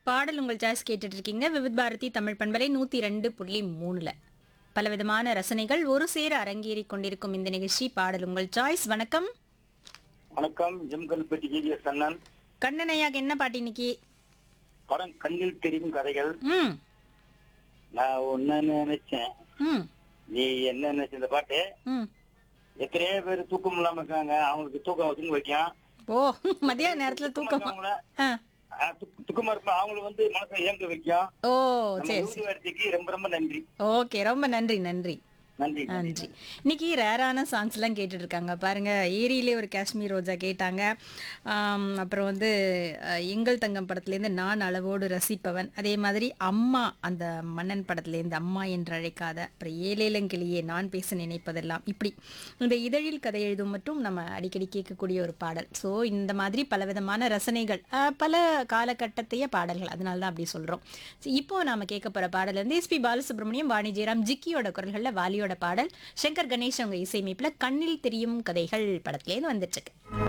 பாடல் உங்கள் சாய்ஸ் கேட்டுட்டு இருக்கீங்க விவித் பாரதி தமிழ் பண்பலை நூத்தி ரெண்டு புள்ளி மூணுல பலவிதமான ரசனைகள் ஒரு சேர அரங்கேறி கொண்டிருக்கும் இந்த நிகழ்ச்சி பாடல் உங்கள் சாய்ஸ் வணக்கம் வணக்கம் ஜிம்கல்பட்டி ஜிடிஎஸ் அண்ணன் கண்ணனையாக என்ன பாட்டு இன்னைக்கு படம் கண்ணில் தெரியும் கதைகள் ம் நான் ஒன்னு நினைச்சேன் ம் நீ என்ன நினைச்ச இந்த பாட்டு ம் எத்தனையோ பேர் தூக்கம் இல்லாம இருக்காங்க அவங்களுக்கு தூக்கம் தூங்க வைக்கும் ஓ மதியான நேரத்துல தூக்கம் அவங்கள ஆ துக்கமா இருப்பா அவங்களை வந்து மனசை இயங்க வைக்கும் ஓ நம்ம சரி யூடி வார்த்தைக்கு ரொம்ப ரொம்ப நன்றி ஓகே ரொம்ப நன்றி நன்றி நன்றி நன்றி இன்னைக்கு ரேரான சாங்ஸ் எல்லாம் கேட்டுட்டு இருக்காங்க பாருங்க ஏரியிலே ஒரு காஷ்மீர் ரோஜா கேட்டாங்க ஆம், அப்புறம் வந்து அஹ், எங்கள் தங்கம் படத்துலேருந்து நான் அளவோடு ரசிப்பவன் அதே மாதிரி அம்மா அந்த மன்னன் படத்துலேருந்து அம்மா என்று அழைக்காத அப்புறம் ஏலேலங்கிளியே நான் பேச நினைப்பதெல்லாம் இப்படி இந்த இதழில் கதை எழுதும் மட்டும் நம்ம அடிக்கடி கேட்கக்கூடிய ஒரு பாடல் ஸோ இந்த மாதிரி பலவிதமான ரசனைகள் அஹ், பல காலகட்டத்தைய பாடல்கள் அதனால தான் அப்படி சொல்கிறோம் இப்போ நாம கேட்க போகிற பாடல் வந்து எஸ்பி பாலசுப்ரமணியம் வாணி ஜெயராம் ஜிக்கியோட குரல்களில் வாலியோட பாடல் சங்கர் கணேஷ் அவங்க இசையமைப்பில் கண்ணில் தெரியும் கதைகள் படத்துலேருந்து வந்துட்டு இருக்கு